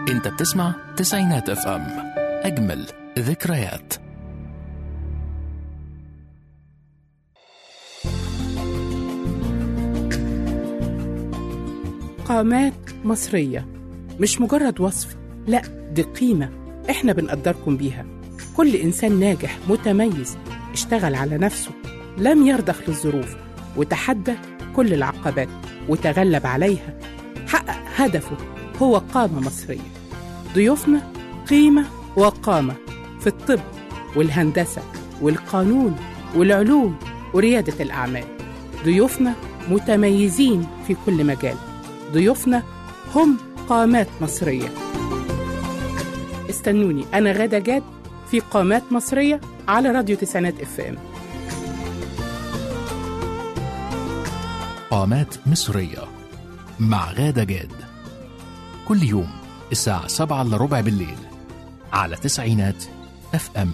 انت بتسمع تسعينات اف ام اجمل ذكريات قامات مصرية مش مجرد وصف لا دي قيمة احنا بنقدركم بيها كل إنسان ناجح متميز اشتغل على نفسه لم يرضخ للظروف وتحدى كل العقبات وتغلب عليها حقق هدفه هو قامة مصرية ضيوفنا قيمة وقامة في الطب والهندسة والقانون والعلوم وريادة الأعمال ضيوفنا متميزين في كل مجال ضيوفنا هم قامات مصرية استنوني أنا غادة جاد في قامات مصرية على راديو تسعينات اف ام قامات مصرية مع غادة جاد كل يوم الساعة سبعة إلا ربع بالليل على تسعينات اف ام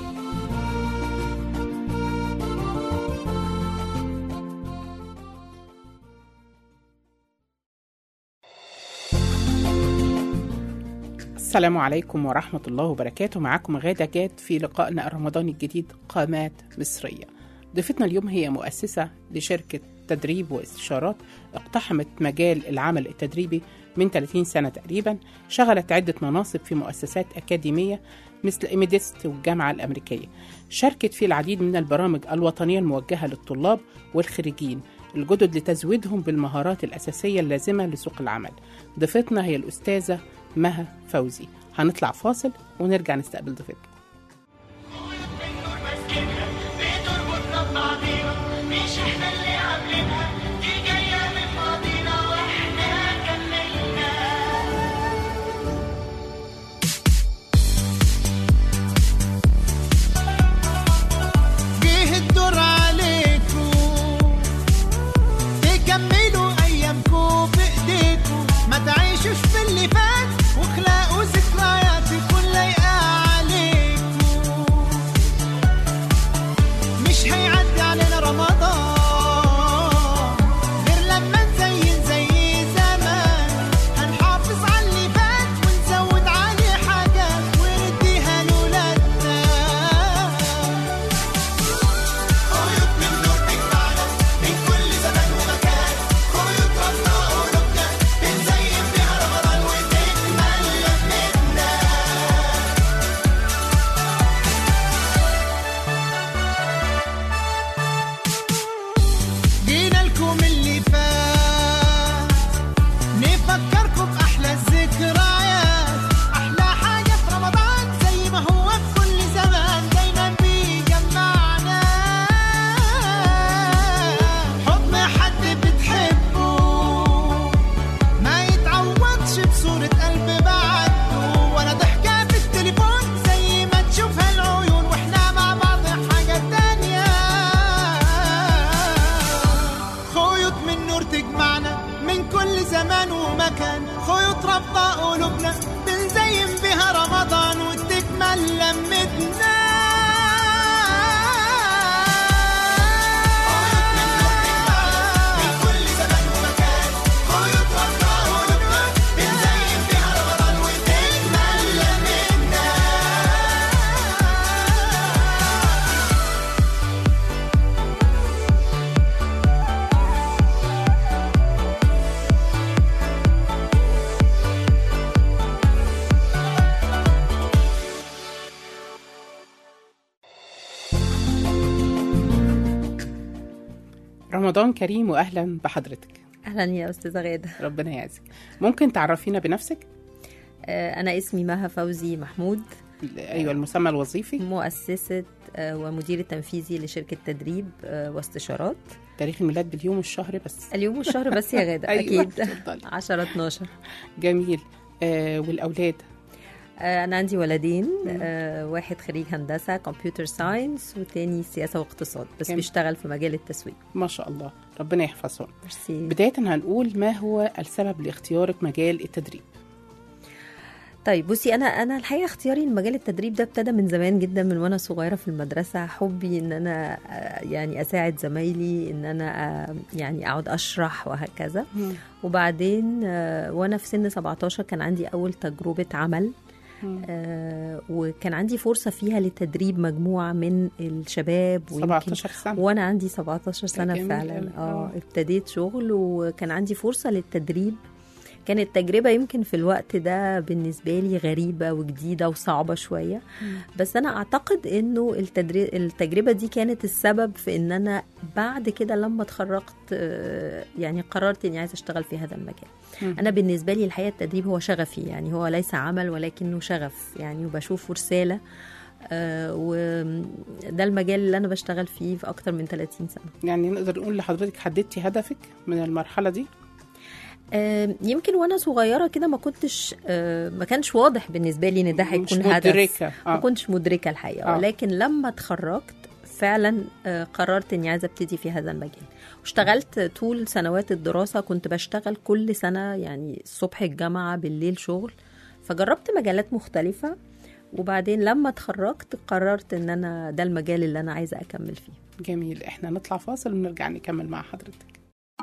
السلام عليكم ورحمة الله وبركاته معكم غادة جاد في لقائنا الرمضاني الجديد قامات مصرية ضيفتنا اليوم هي مؤسسة لشركة تدريب واستشارات اقتحمت مجال العمل التدريبي من 30 سنة تقريبا شغلت عدة مناصب في مؤسسات أكاديمية مثل إيميديست والجامعة الأمريكية شاركت في العديد من البرامج الوطنية الموجهة للطلاب والخريجين الجدد لتزويدهم بالمهارات الأساسية اللازمة لسوق العمل ضيفتنا هي الأستاذة مها فوزي هنطلع فاصل ونرجع نستقبل ضيفتنا بتربطنا ببعضينا مش احنا اللي عاملينها دي جاية من ماضينا واحنا كملنا جه الدور عليكم تكملوا ايامكم بايديكم ما تعيشوش في اللي فات واخلقوا ذكريات تكون لايقه عليكم مش هيعدي علينا رمضان غير لما نزين زي زمان هنحافظ على اللي فات ونزود عليه حاجات ونديها لولادنا خيوط من نور تجمعنا من كل زمان ومكان خيوط ربنا قلوبنا بنزين بيها رمضان وتكمل لمتنا جينا لكم اللي فات نفكركم بأحلى الذكريات أحلى حاجة في رمضان زي ما هو في كل زمان دايما بيجمعنا حضن حد بتحبه ما يتعوضش بصورة قلب بعده ولا ضحكة في التليفون زي ما تشوفها العيون واحنا مع بعض حاجة تانية خيوط من نور تجمعنا من كل زمان ومكان خيوط ربطة قلوبنا بنزين بها رمضان وتكمل لمتنا من كل زمان ومكان خيوط ربطة قلوبنا بنزين بها رمضان وتكمل لمتنا رمضان كريم وأهلا بحضرتك اهلا يا استاذه غاده ربنا يعزك ممكن تعرفينا بنفسك آه، انا اسمي مها فوزي محمود أيوة المسمى الوظيفي مؤسسه آه، ومدير التنفيذي لشركه تدريب آه، واستشارات تاريخ الميلاد باليوم والشهر بس اليوم والشهر بس يا غاده أيوة، اكيد اتفضلي. 10 12 جميل آه والأولاد آه، انا عندي ولدين آه، واحد خريج هندسه كمبيوتر ساينس والتاني سياسه واقتصاد بس جميل. بيشتغل في مجال التسويق ما شاء الله ربنا يحفظهم ميرسي بداية هنقول ما هو السبب لاختيارك مجال التدريب طيب بصي انا انا الحقيقه اختياري لمجال التدريب ده ابتدى من زمان جدا من وانا صغيره في المدرسه حبي ان انا آه، يعني اساعد زمايلي ان انا آه، يعني اقعد اشرح وهكذا وبعدين آه، وانا في سن 17 كان عندي اول تجربه عمل آه، وكان عندي فرصه فيها لتدريب مجموعه من الشباب ويمكن 17 سنه وانا عندي 17 سنه جميل فعلا أوي. اه آه. ابتديت شغل وكان عندي فرصه للتدريب كانت تجربه يمكن في الوقت ده بالنسبه لي غريبه وجديده وصعبه شويه بس انا اعتقد انه التدري... التجربه دي كانت السبب في ان انا بعد كده لما اتخرجت آه، يعني قررت اني عايزه اشتغل في هذا المجال انا بالنسبه لي الحقيقه التدريب هو شغفي يعني هو ليس عمل ولكنه شغف يعني وبشوفه رساله آه، وده المجال اللي انا بشتغل فيه في اكتر من 30 سنه يعني نقدر نقول لحضرتك حددتي هدفك من المرحله دي آه، يمكن وانا صغيره كده ما كنتش آه، ما كانش واضح بالنسبه لي ان ده مش هيكون هدف مدركه ما اه كنتش مدركه الحقيقه آه. ولكن لما اتخرجت فعلا آه، قررت اني عايزه ابتدي في هذا المجال واشتغلت طول سنوات الدراسه كنت بشتغل كل سنه يعني الصبح الجامعه بالليل شغل فجربت مجالات مختلفه وبعدين لما اتخرجت قررت ان انا ده المجال اللي انا عايزه اكمل فيه جميل احنا نطلع فاصل ونرجع نكمل مع حضرتك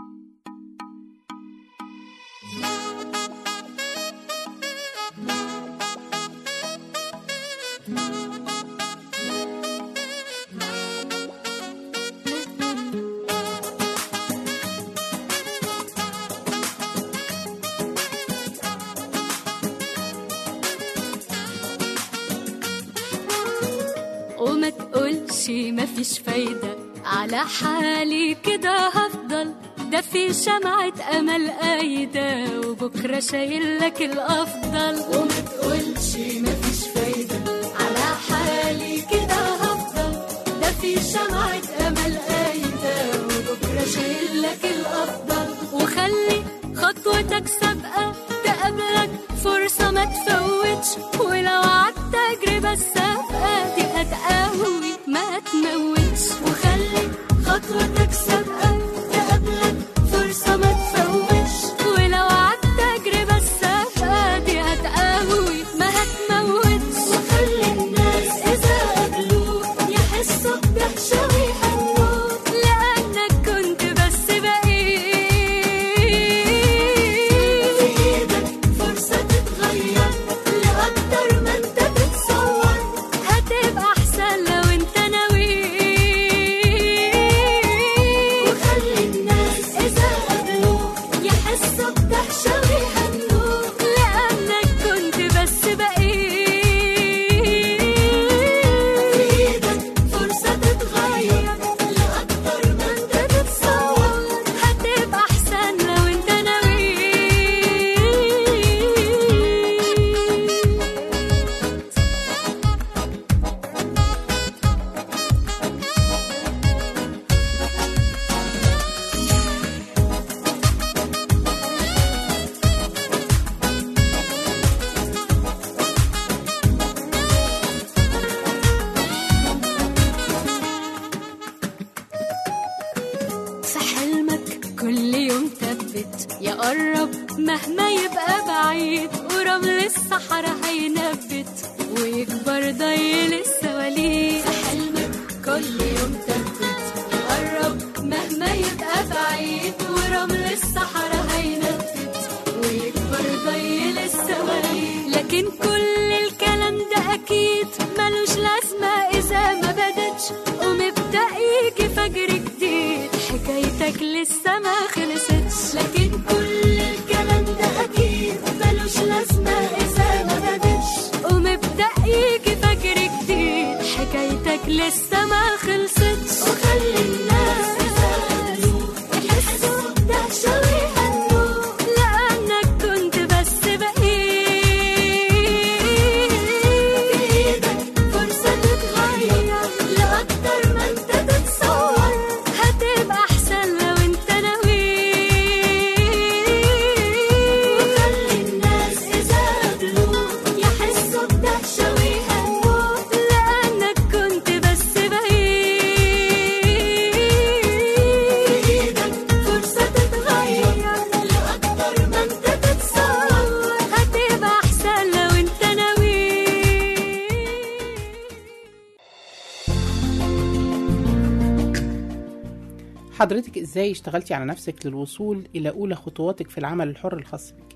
وما تقولش مفيش فايدة على حالي كده هفضل ده في شمعة أمل قايدة وبكرة شايل لك الأفضل وما تقولش مفيش فايدة على حالي كده هفضل ده في شمعة أمل قايدة وبكرة شايل لك الأفضل وخلي خطوتك سابقة تقابلك فرصة ما تفوتش ولو عدت تجربة السابقة دي هتقوي ما تموتش وخلي خطوتك سابقة تقابلك فرصة ما تفوتش ولو عدت تجربة السابقة دي هتقوي ما هتموتش وخلي الناس إذا قابلوك يحسوا بدهشة ويهنوك لأنك كنت بس بقيت في إيدك فرصة تتغير لأكتر ما أنت تتصور هتبقى أحسن لو أنت ناوي وخلي الناس إذا قابلوك يحسوا بدهشة ويهنوك لأنك كنت بس بقيت في إيدك فرصة تتغير لأكتر ما أنت تتصور هتبقى أحسن لو أنت ناوي في حلمك كل يوم ثبت يا قرب مهما يبقى بعيد ورمل الصحراء هينبت ويكبر ضيل السواليف في حلمك كل يوم ثبت يا قرب مهما يبقى بعيد ورمل الصحراء هينبت ويكبر ضيل السواليف لكن كل الكلام ده اكيد ملوش لازمه اذا ما بدتش ومبدا يجي فجر جديد حكايتك لسه ما خلصتش لكن كل الكلام ده اكيد ملوش لازمه اذا ما بدتش ومبدا يجي فجر جديد حكايتك لسه ما خلصتش وخلي الناس يسألوك يحسوا بدهشة ويهنوك لأنك كنت بس بقيت في إيدك فرصة تتغير لأكتر ما أنت تتصور هتبقى أحسن لو أنت ناوي وخلي الناس إذا قابلوك يحسوا بدهشة ويهنوك لأنك كنت بس بقيت حضرتك ازاي اشتغلتي على نفسك للوصول الى اولى خطواتك في العمل الحر الخاص بك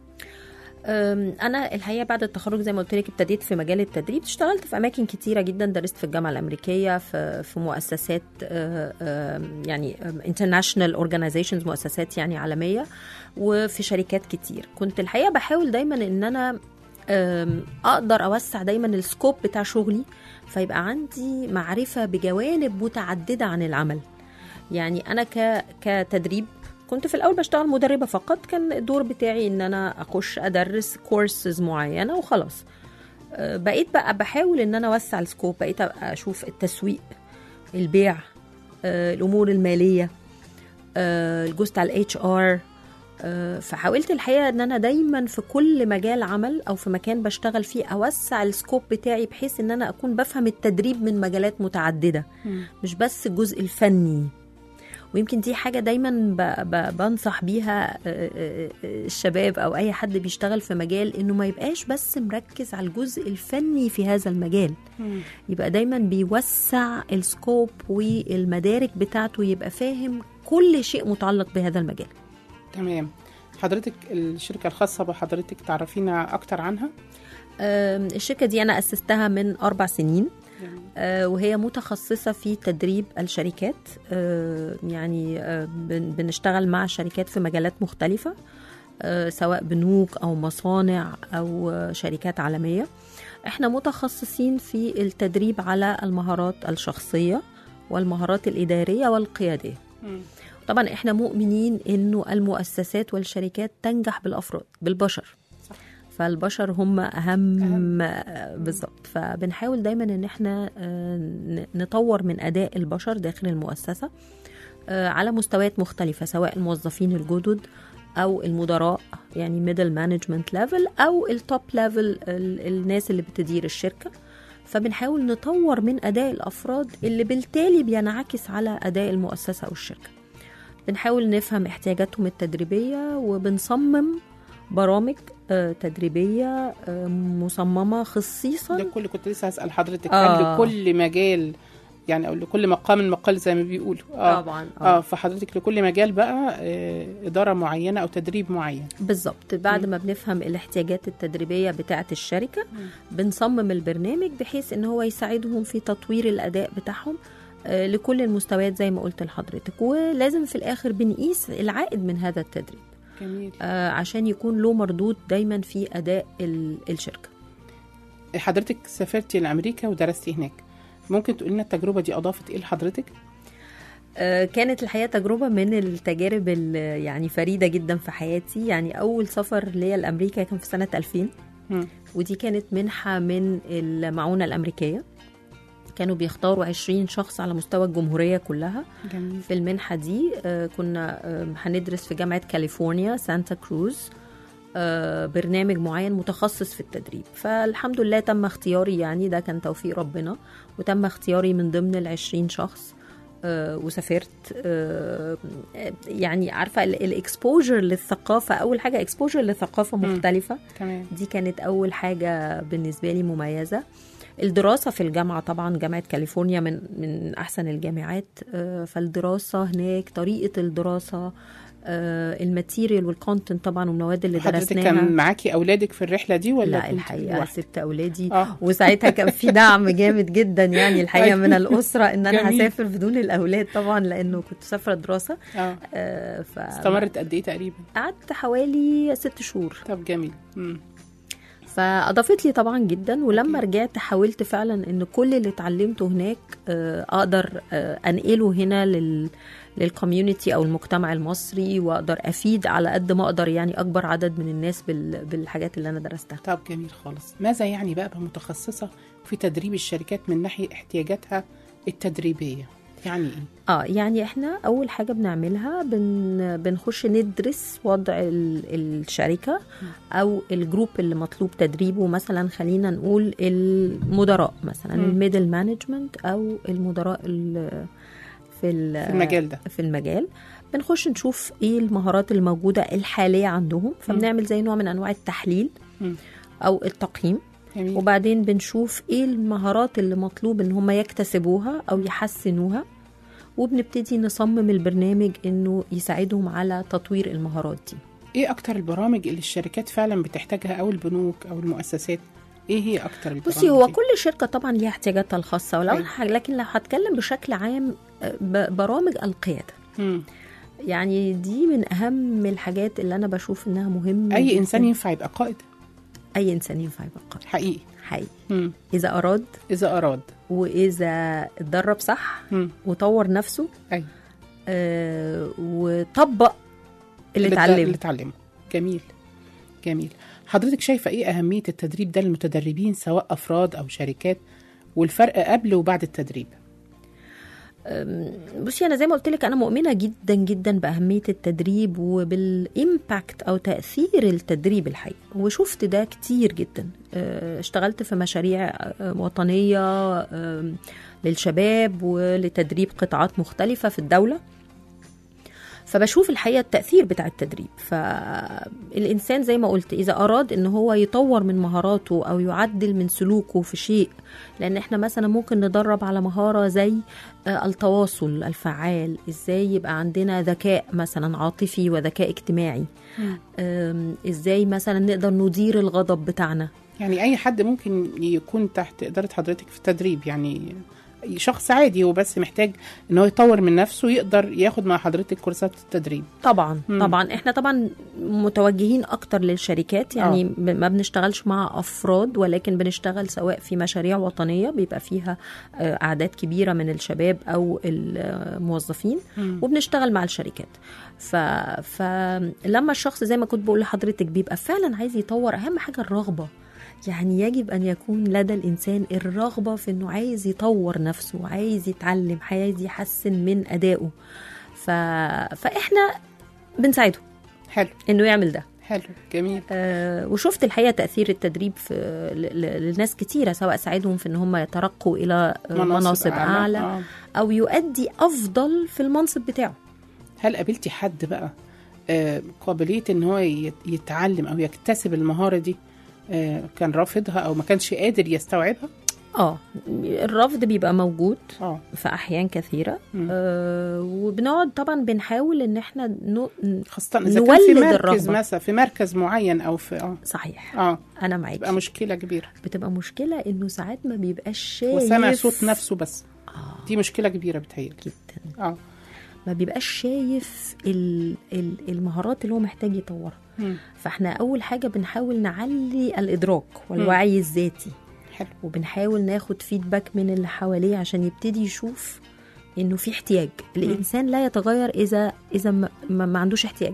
أم، انا الحقيقه بعد التخرج زي ما قلت لك ابتديت في مجال التدريب اشتغلت في اماكن كتيره جدا درست في الجامعه الامريكيه في في مؤسسات آه، آه، يعني انترناشونال اورجانيزيشنز مؤسسات يعني عالميه وفي شركات كتير كنت الحقيقه بحاول دايما ان انا أم، اقدر اوسع دايما السكوب بتاع شغلي فيبقى عندي معرفه بجوانب متعدده عن العمل يعني انا ك كتدريب كنت في الاول بشتغل مدربه فقط كان الدور بتاعي ان انا اخش ادرس كورسز معينه وخلاص أه، بقيت بقى بحاول ان انا اوسع السكوب بقيت ابقى اشوف التسويق البيع أه، الامور الماليه أه، الجزء بتاع الاتش ار فحاولت الحقيقه ان انا دايما في كل مجال عمل او في مكان بشتغل فيه اوسع السكوب بتاعي بحيث ان انا اكون بفهم التدريب من مجالات متعدده مش بس الجزء الفني ويمكن دي حاجة دايما ب- ب- بنصح بيها آه، آه، آه، الشباب أو أي حد بيشتغل في مجال إنه ما يبقاش بس مركز على الجزء الفني في هذا المجال يبقى دايما بيوسع السكوب والمدارك بتاعته يبقى فاهم كل شيء متعلق بهذا المجال تمام حضرتك الشركه الخاصه بحضرتك تعرفينا اكتر عنها آم، الشركة دي أنا أسستها من أربع سنين آه، وهي متخصصة في تدريب الشركات آه، يعني آه، بن- بنشتغل مع شركات في مجالات مختلفة آه، سواء بنوك أو مصانع أو آه، شركات عالمية احنا متخصصين في التدريب على المهارات الشخصية والمهارات الإدارية والقيادية طبعا احنا مؤمنين انه المؤسسات والشركات تنجح بالافراد بالبشر فالبشر هم اهم آه، بالظبط فبنحاول دايما ان احنا آه، ن- نطور من اداء البشر داخل المؤسسه آه، على مستويات مختلفه سواء الموظفين الجدد او المدراء يعني ميدل مانجمنت ليفل او التوب ليفل الناس اللي بتدير الشركه فبنحاول نطور من اداء الافراد اللي بالتالي بينعكس على اداء المؤسسه او الشركه بنحاول نفهم احتياجاتهم التدريبيه وبنصمم برامج آه، تدريبيه آه، مصممه خصيصا ده كل كنت لسه هسال حضرتك آه. هل لكل مجال يعني او لكل مقام مقال زي ما بيقولوا اه طبعا اه فحضرتك لكل مجال بقى آه اداره معينه او تدريب معين بالظبط بعد ما بنفهم الاحتياجات التدريبيه بتاعه الشركه بنصمم البرنامج بحيث ان هو يساعدهم في تطوير الاداء بتاعهم آه، لكل المستويات زي ما قلت لحضرتك ولازم في الاخر بنقيس العائد من هذا التدريب جميل آه، عشان يكون له مردود دايما في اداء ال- الشركه حضرتك سافرتي لامريكا ودرستي هناك ممكن تقولي لنا التجربه دي اضافت ايه لحضرتك آه، كانت الحقيقه تجربه من التجارب ال- يعني فريده جدا في حياتي يعني اول سفر ليا لامريكا كان في سنه 2000 مم. ودي كانت منحه من المعونه الامريكيه كانوا بيختاروا 20 شخص على مستوى الجمهوريه كلها جميل في المنحه دي آه، كنا آه، هندرس في جامعه كاليفورنيا سانتا كروز آه، برنامج معين متخصص في التدريب فالحمد لله تم اختياري يعني ده كان توفيق ربنا وتم اختياري من ضمن العشرين شخص آه، وسافرت آه، يعني عارفه الاكسبوجر للثقافه اول حاجه اكسبوجر لثقافه مم. مختلفه تمام دي كانت أول حاجة بالنسبة لي مميزة الدراسة في الجامعة طبعا جامعة كاليفورنيا من من أحسن الجامعات آه، فالدراسة هناك طريقة الدراسة آه، الماتيريال والكونتنت طبعا والمواد اللي حضرتك درسناها كان معاكي اولادك في الرحله دي ولا لا كنت الحقيقه لوحدك؟ سبت اولادي آه. وساعتها كان في دعم جامد جدا يعني الحقيقه من الاسره ان انا جميل. هسافر بدون الاولاد طبعا لانه كنت مسافره دراسه اه آه، ف استمرت قد ايه تقريبا قعدت حوالي ست شهور طب جميل مم. فاضافت لي طبعا جدا ولما رجعت حاولت فعلا ان كل اللي اتعلمته هناك آه، اقدر آه، انقله هنا لل للكوميونتي او المجتمع المصري واقدر افيد على قد ما اقدر يعني اكبر عدد من الناس بال- بالحاجات اللي انا درستها طب جميل خالص ماذا يعني بقى أبقى متخصصه في تدريب الشركات من ناحيه احتياجاتها التدريبيه يعني ايه اه يعني احنا اول حاجه بنعملها بن بنخش ندرس وضع ال- الشركه او الجروب اللي مطلوب تدريبه مثلا خلينا نقول المدراء مثلا مم. الميدل مانجمنت او المدراء ال- في ال- في المجال ده في المجال بنخش نشوف ايه المهارات الموجوده الحاليه عندهم فبنعمل زي نوع من انواع التحليل مم. او التقييم جميل وبعدين بنشوف ايه المهارات اللي مطلوب ان هم يكتسبوها او يحسنوها وبنبتدي نصمم البرنامج انه يساعدهم على تطوير المهارات دي ايه اكتر البرامج اللي الشركات فعلا بتحتاجها او البنوك او المؤسسات ايه هي اكتر البرامج بصي هو دي؟ كل شركه طبعا ليها احتياجاتها الخاصه ولو أيوة. ح- لكن لو هتكلم بشكل عام آه، ب- برامج القياده مم. يعني دي من اهم الحاجات اللي انا بشوف انها مهمه اي جداً. انسان ينفع يبقى قائد اي انسان ينفع يبقى قائد حقيقي حقيقي مم. اذا اراد اذا اراد واذا اتدرب صح مم. وطور نفسه ايوه آه وطبق اللي اللي اتعلمه اتعلمه جميل جميل حضرتك شايفه ايه اهميه التدريب ده للمتدربين سواء افراد او شركات والفرق قبل وبعد التدريب بصي انا زي ما قلت لك انا مؤمنه جدا جدا باهميه التدريب وبالامباكت او تاثير التدريب الحقيقي وشفت ده كتير جدا آه، اشتغلت في مشاريع آه، وطنيه آه، للشباب ولتدريب قطاعات مختلفه في الدوله فبشوف الحقيقه التاثير بتاع التدريب فالانسان زي ما قلت اذا اراد ان هو يطور من مهاراته او يعدل من سلوكه في شيء لان احنا مثلا ممكن ندرب على مهاره زي آه، التواصل الفعال ازاي يبقى عندنا ذكاء مثلا عاطفي وذكاء اجتماعي آم، ازاي مثلا نقدر ندير الغضب بتاعنا يعني اي حد ممكن يكون تحت اداره حضرتك في التدريب يعني شخص عادي هو بس محتاج ان هو يطور من نفسه يقدر ياخد مع حضرتك كورسات التدريب طبعا مم. طبعا احنا طبعا متوجهين اكتر للشركات يعني آه. ب- ما بنشتغلش مع افراد ولكن بنشتغل سواء في مشاريع وطنيه بيبقى فيها آه، اعداد كبيره من الشباب او الموظفين مم. وبنشتغل مع الشركات ف... فلما الشخص زي ما كنت بقول لحضرتك بيبقى فعلا عايز يطور اهم حاجه الرغبه يعني يجب ان يكون لدى الانسان الرغبه في انه عايز يطور نفسه عايز يتعلم عايز يحسن من ادائه ف... فاحنا بنساعده حلو انه يعمل ده حلو جميل آه وشفت الحقيقه تاثير التدريب في ل- ل- لناس كتيره سواء ساعدهم في ان هم يترقوا الى آه، مناصب اعلى آه. او يؤدي افضل في المنصب بتاعه هل قابلتي حد بقى آه، قابلية ان هو يت- يتعلم او يكتسب المهارة دي آه، كان رافضها او ما كانش قادر يستوعبها اه الرفض بيبقى موجود اه في احيان كثيره مم. آه وبنقعد طبعا بنحاول ان احنا ن... خاصة اذا كان في نولد مركز الرغبة. مثلا في مركز معين او في اه صحيح اه انا معاكي تبقى مشكلة كبيرة بتبقى مشكله انه ساعات ما بيبقاش شايف وسامع صوت نفسه بس آه دي مشكلة كبيرة بتهيألي جدا اه ما بيبقاش شايف ال... ال... المهارات اللي هو محتاج يطورها مم. فاحنا اول حاجه بنحاول نعلي الادراك والوعي الذاتي حلو وبنحاول ناخد فيدباك من اللي حواليه عشان يبتدي يشوف انه في احتياج الانسان لا يتغير اذا اذا ما, ما ما عندوش احتياج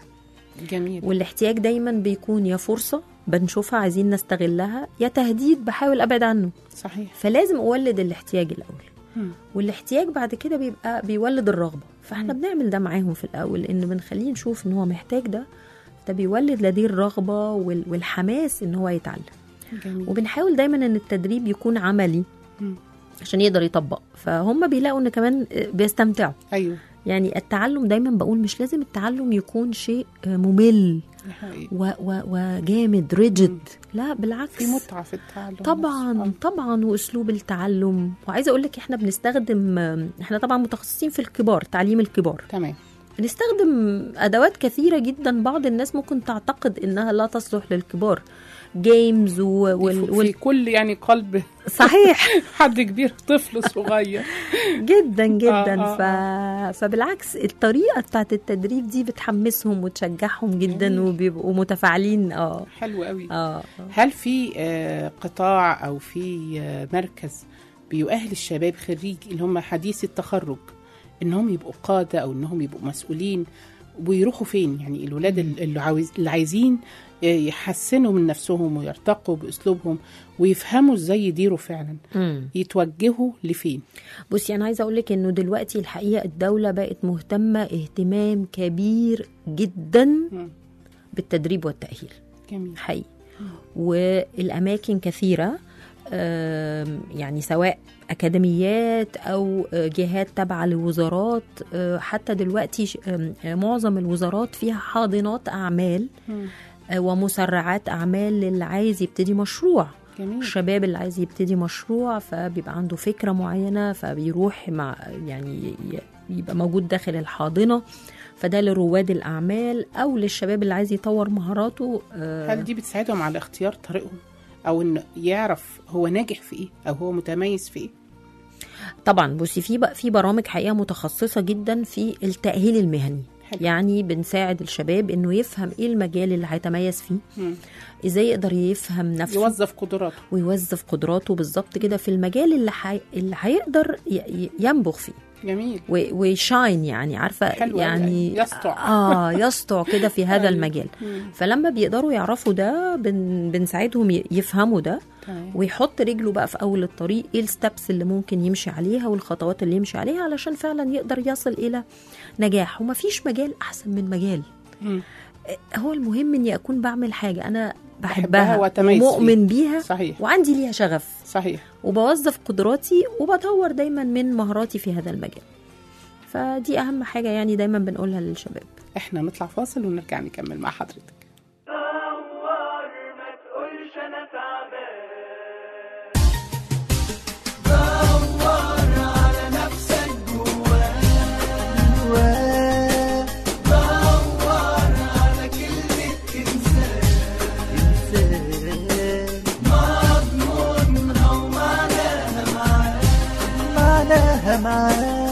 جميل والاحتياج دايما بيكون يا فرصه بنشوفها عايزين نستغلها يا تهديد بحاول ابعد عنه صحيح فلازم اولد الاحتياج الاول مم. والاحتياج بعد كده بيبقى بيولد الرغبه فاحنا بنعمل ده معاهم في الاول ان بنخليه نشوف ان هو محتاج ده ده بيولد لديه الرغبه وال- والحماس ان هو يتعلم جميل وبنحاول دايما ان التدريب يكون عملي مم. عشان يقدر يطبق فهم بيلاقوا ان كمان بيستمتعوا ايوه يعني التعلم دايما بقول مش لازم التعلم يكون شيء ممل دي حقيقة. و- و- وجامد ريجيد لا بالعكس في متعة في التعلم طبعا آه. طبعا واسلوب التعلم وعايزه اقول لك احنا بنستخدم احنا طبعا متخصصين في الكبار تعليم الكبار تمام بنستخدم ادوات كثيره جدا بعض الناس ممكن تعتقد انها لا تصلح للكبار جيمز و... وال... في وال... كل يعني قلب صحيح حد كبير طفل صغير جدا جدا آه، ف... فبالعكس الطريقه بتاعت التدريب دي بتحمسهم وتشجعهم جدا جميل. وبيبقوا متفاعلين اه حلو قوي اه هل في آه، قطاع او في آه، مركز بيؤهل الشباب خريج اللي هم حديثي التخرج انهم يبقوا قاده او انهم يبقوا مسؤولين ويروحوا فين يعني الولاد اللي عاوز اللي عايزين آه، يحسنوا من نفسهم ويرتقوا باسلوبهم ويفهموا ازاي يديروا فعلا مم. يتوجهوا لفين بصي انا عايزه اقول لك انه دلوقتي الحقيقه الدوله بقت مهتمه اهتمام كبير جدا مم. بالتدريب والتاهيل جميل حقيقي والاماكن كثيره آم، يعني سواء اكاديميات او آه، جهات تابعه لوزارات آه، حتى دلوقتي ش- آم، آه، معظم الوزارات فيها حاضنات اعمال مم. آه، ومسرعات اعمال للي عايز يبتدي مشروع جميل الشباب اللي عايز يبتدي مشروع فبيبقى عنده فكرة معينة فبيروح مع يعني ي- يبقى موجود داخل الحاضنة فده لرواد الأعمال أو للشباب اللي عايز يطور مهاراته آه، هل دي بتساعدهم على اختيار طريقهم او انه يعرف هو ناجح في ايه او هو متميز في ايه طبعا بصي في بقى في برامج حقيقه متخصصه جدا في التاهيل المهني حلو. يعني بنساعد الشباب انه يفهم ايه المجال اللي هيتميز فيه مم. ازاي يقدر يفهم نفسه يوظف قدراته ويوظف قدراته بالظبط كده في المجال اللي حي... اللي هيقدر ي... ي- ينبغ فيه جميل و... ويشاين يعني عارفه حلو أوي، يعني يعني يسطع. اه يسطع كده في هذا أيوة. المجال مم. فلما بيقدروا يعرفوا ده بن... بنساعدهم ي- يفهموا ده تمام ويحط رجله بقى في اول الطريق ايه الستبس اللي ممكن يمشي عليها والخطوات اللي يمشي عليها علشان فعلا يقدر يصل الى نجاح ومفيش مجال احسن من مجال مم. هو المهم اني اكون بعمل حاجه انا بحبها بحبها وأتميز ومؤمن بيها صحيح وعندي ليها شغف صحيح وبوظف قدراتي وبطور دايما من مهاراتي في هذا المجال فدي اهم حاجه يعني دايما بنقولها للشباب احنا نطلع فاصل ونرجع نكمل مع حضرتك دور ما تقولش انا تعبان معناها معاك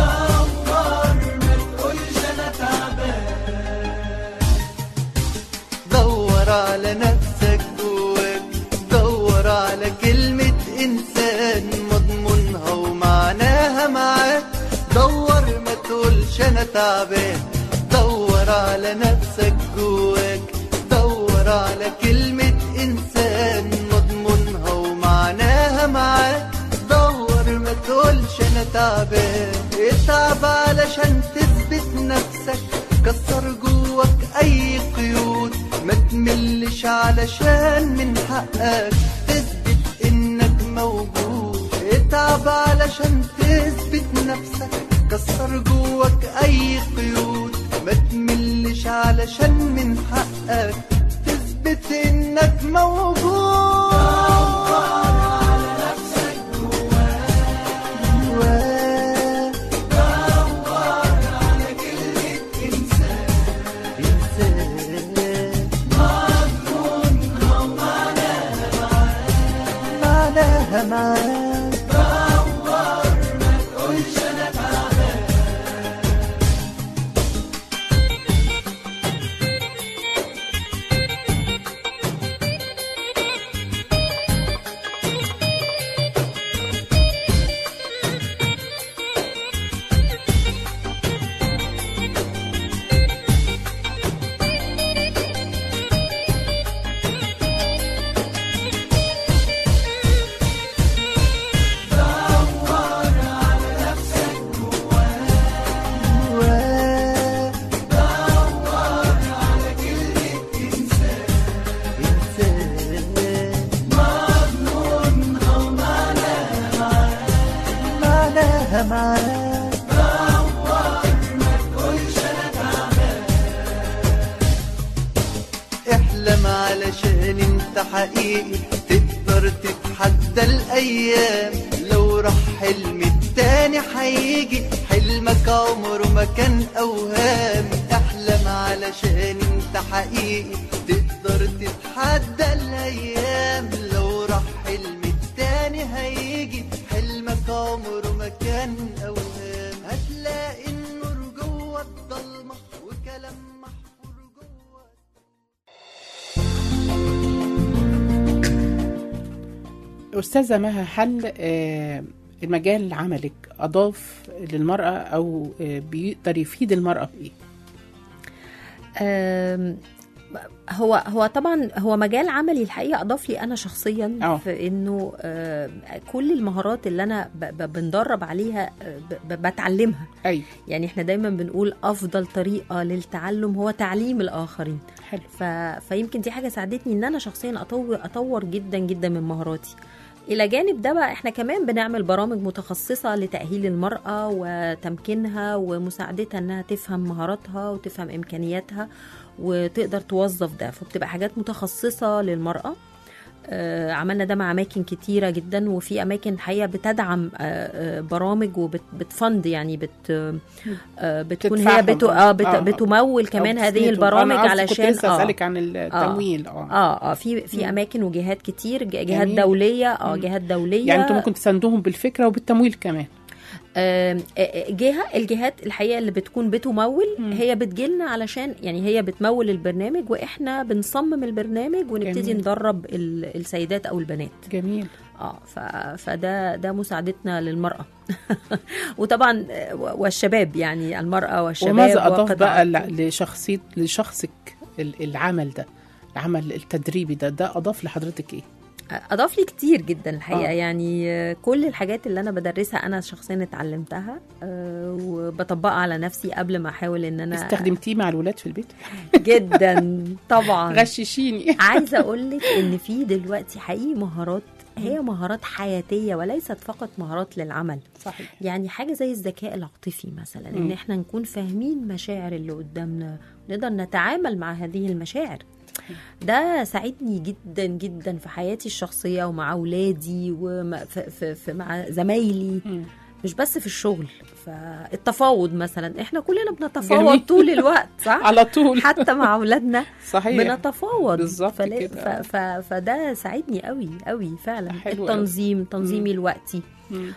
دور على نفسك جواك دور على كلمة إنسان مضمونها ومعناها معاك دور ما تقولش أنا تعبان دور على نفسك جواك دور على كلمة إنسان مضمونها ومعناها معاك دور ما تقولش أنا تعبان اتعب علشان تثبت نفسك كسر جواك أي قيود ما تملش علشان من حقك تثبت إنك موجود اتعب علشان تثبت نفسك كسر جواك أي قيود ما تملش علشان من حقك تثبت إنك موجود جواك إنسان معناها معاك جواك إنسان معناها معاك احلم علشان انت حقيقي تقدر تتحدى الايام لو راح حلم التاني هيجي حلمك عمره ما كان اوهام احلم علشان انت حقيقي تقدر تتحدى الايام لو راح حلم التاني هيجي حلمك عمره ما كان اوهام هتلاقي النور جوه الضلمه وكلام محفور جوه أستاذة مها هل آه، المجال عملك أضاف للمرأة أو آه، بيقدر يفيد المرأة بإيه؟ آم، هو هو طبعا هو مجال عملي الحقيقه اضاف لي انا شخصيا أه. في انه آم، كل المهارات اللي انا ب- ب- بندرب عليها آه، ب- ب- بتعلمها أي يعني احنا دايما بنقول افضل طريقه للتعلم هو تعليم الاخرين حلو ف... فيمكن دي حاجه ساعدتني ان انا شخصيا اطور اطور جدا جدا من مهاراتي الى جانب ده بقى احنا كمان بنعمل برامج متخصصه لتاهيل المراه وتمكينها ومساعدتها انها تفهم مهاراتها وتفهم امكانياتها وتقدر توظف ده فبتبقى حاجات متخصصه للمراه آه، عملنا ده مع اماكن كتيره جدا وفي اماكن الحقيقه بتدعم آه، آه، برامج وبتفند يعني بت آه، بتكون هي تدفعهم. بت آه، بت- آه. بتمول كمان أو هذه بتسندهم. البرامج أنا قصدي علشان كنت لسه آه. اسالك عن التمويل اه, اه اه في في اماكن وجهات كتير ج- جهات جميل. دوليه اه مم. جهات دوليه يعني انتوا ممكن تساندوهم بالفكره وبالتمويل كمان آم، آه، آه، جهه الجهات الحقيقه اللي بتكون بتمول مم. هي بتجيلنا علشان يعني هي بتمول البرنامج واحنا بنصمم البرنامج ونبتدي جميل. ندرب ال- السيدات او البنات جميل اه ف... فده ده مساعدتنا للمراه وطبعا آه، والشباب يعني المراه والشباب وماذا اضاف وقطاع- بقى ل- لشخصيه لشخصك ال- العمل ده العمل التدريبي ده ده اضاف لحضرتك ايه اضاف لي كتير جدا الحقيقه آه. آه. يعني آه، كل الحاجات اللي انا بدرسها انا شخصيا اتعلمتها آه، وبطبقها على نفسي قبل ما احاول ان انا استخدمتيه مع الولاد في البيت جدا طبعا غششيني عايزه اقول لك ان في دلوقتي حقيقي مهارات هي مهارات حياتيه وليست فقط مهارات للعمل صحيح يعني حاجه زي الذكاء العاطفي مثلا مم. ان احنا نكون فاهمين مشاعر اللي قدامنا نقدر نتعامل مع هذه المشاعر ده ساعدني جدا جدا في حياتي الشخصيه ومع اولادي ومع زمايلي مم. مش بس في الشغل فالتفاوض مثلا احنا كلنا بنتفاوض جميل. طول الوقت صح على طول حتى مع اولادنا صحيح بنتفاوض بالظبط فلا- كده. ف... ف... فده ساعدني قوي قوي فعلا حلو قوي. التنظيم تنظيمي مم. الوقتي مم.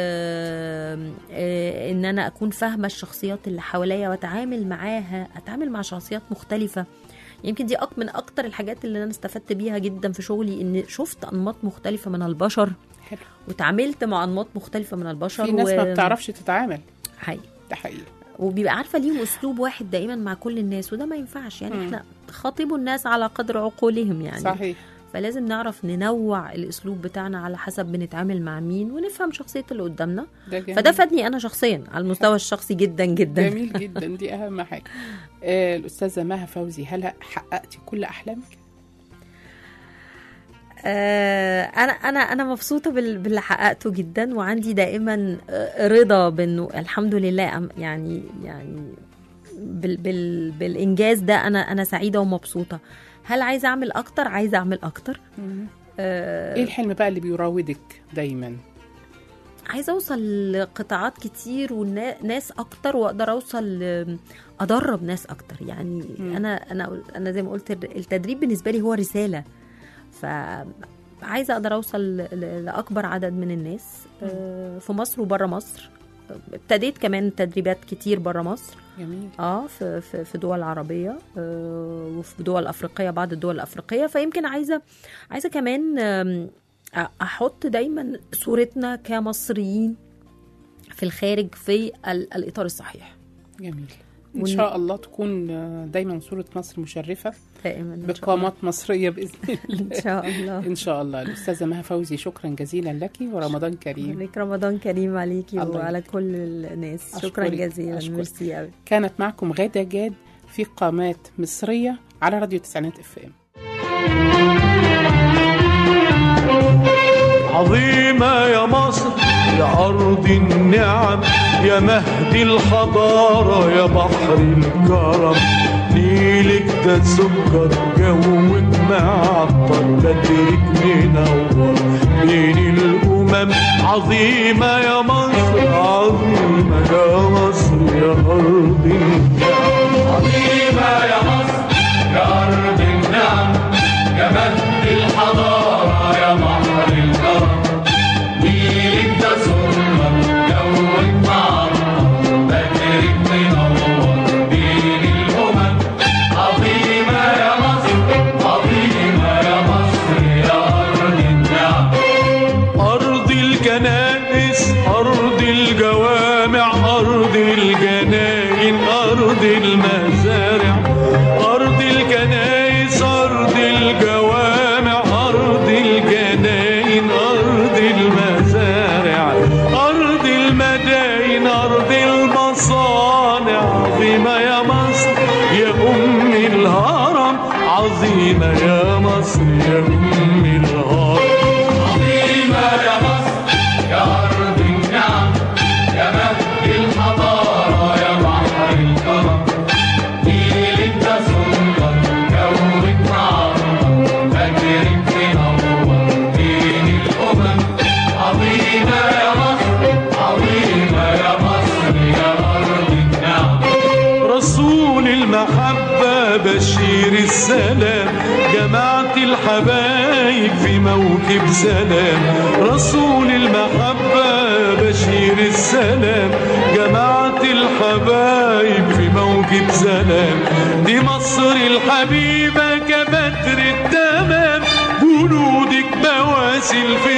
آم، آه، ان انا اكون فاهمه الشخصيات اللي حواليا واتعامل معاها اتعامل مع شخصيات مختلفه يمكن دي أك من اكتر الحاجات اللي انا استفدت بيها جدا في شغلي ان شفت انماط مختلفه من البشر حلو وتعاملت مع انماط مختلفه من البشر في ناس و- ما بتعرفش تتعامل حقيقي ده حقيقي وبيبقى عارفه ليهم اسلوب واحد دائما مع كل الناس وده ما ينفعش يعني مم. احنا خاطبوا الناس على قدر عقولهم يعني صحيح فلازم نعرف ننوع الاسلوب بتاعنا على حسب بنتعامل مع مين ونفهم شخصيه اللي قدامنا ده جميل. فده فادني انا شخصيا على المستوى الشخصي جدا جدا جميل جدا دي اهم حاجه آه الاستاذه مها فوزي هل حققتي كل احلامك آه، انا انا انا مبسوطه بال- باللي حققته جدا وعندي دائما آه، رضا بانه الحمد لله أم- يعني يعني بال بال بالانجاز ده انا انا سعيده ومبسوطه هل عايزه اعمل اكتر عايزه اعمل اكتر آه، ايه الحلم بقى اللي بيراودك دايما عايزه اوصل لقطاعات كتير وناس اكتر واقدر اوصل ل- ادرب ناس اكتر يعني مم. انا انا انا زي ما قلت التدريب بالنسبه لي هو رساله ف عايزه اقدر اوصل ل- ل- لاكبر عدد من الناس آه، في مصر وبره مصر ابتديت كمان تدريبات كتير بره مصر جميل اه في في في دول عربيه آه، وفي دول افريقيه بعض الدول الافريقيه فيمكن عايزه عايزه كمان آم، أ- احط دايما صورتنا كمصريين في الخارج في ال- الاطار الصحيح جميل ان ون- شاء الله تكون آه، دايما صوره مصر مشرفه دائما إن شاء الله. بقامات مصريه باذن الله ان شاء الله ان شاء الله الاستاذه مها فوزي شكرا جزيلا لك ورمضان كريم عليك رمضان كريم عليكي الله وعلى كل الناس شكرا أشكرك. جزيلا أشكرك. ميرسي قوي كانت معكم غادة جاد في قامات مصريه على راديو تسعينات اف ام عظيمة يا مصر يا أرض النعم يا مهد الحضارة يا بحر الكرم نيلك ده سكر جوك معطر بدرك منور بين الأمم عظيمة يا مصر عظيمة يا مصر يا أرض النعم عظيمة يا مصر يا أرض النعم يا مهد الحضارة يا بحر الكرم نيلك ده سكر جوك معطر بدرك منور بين الأمم عظيمة يا مصر عظيمة يا مصر يا أرض النعم أرض الكنائس أرض الجوامع أرض الجناين أرض المزارع أرض الكنائس أرض الجوامع أرض الجناين أرض المزارع أرض المداين أرض المصانع عظيمة يا مصر يا أم الهرم عظيمة يا مصر يا أم الهرم عظيمة يا مصر يا أرض النعم يا مهد الحضارة يا بحر الكرم نيلك ده سلطان جوك معطر بدرك منور السلام جمعت الحبايب في موكب سلام رسول المحبة بشير السلام جمعت الحبايب في موكب سلام دي مصر الحبيبة كبدر التمام جنودك بواسل في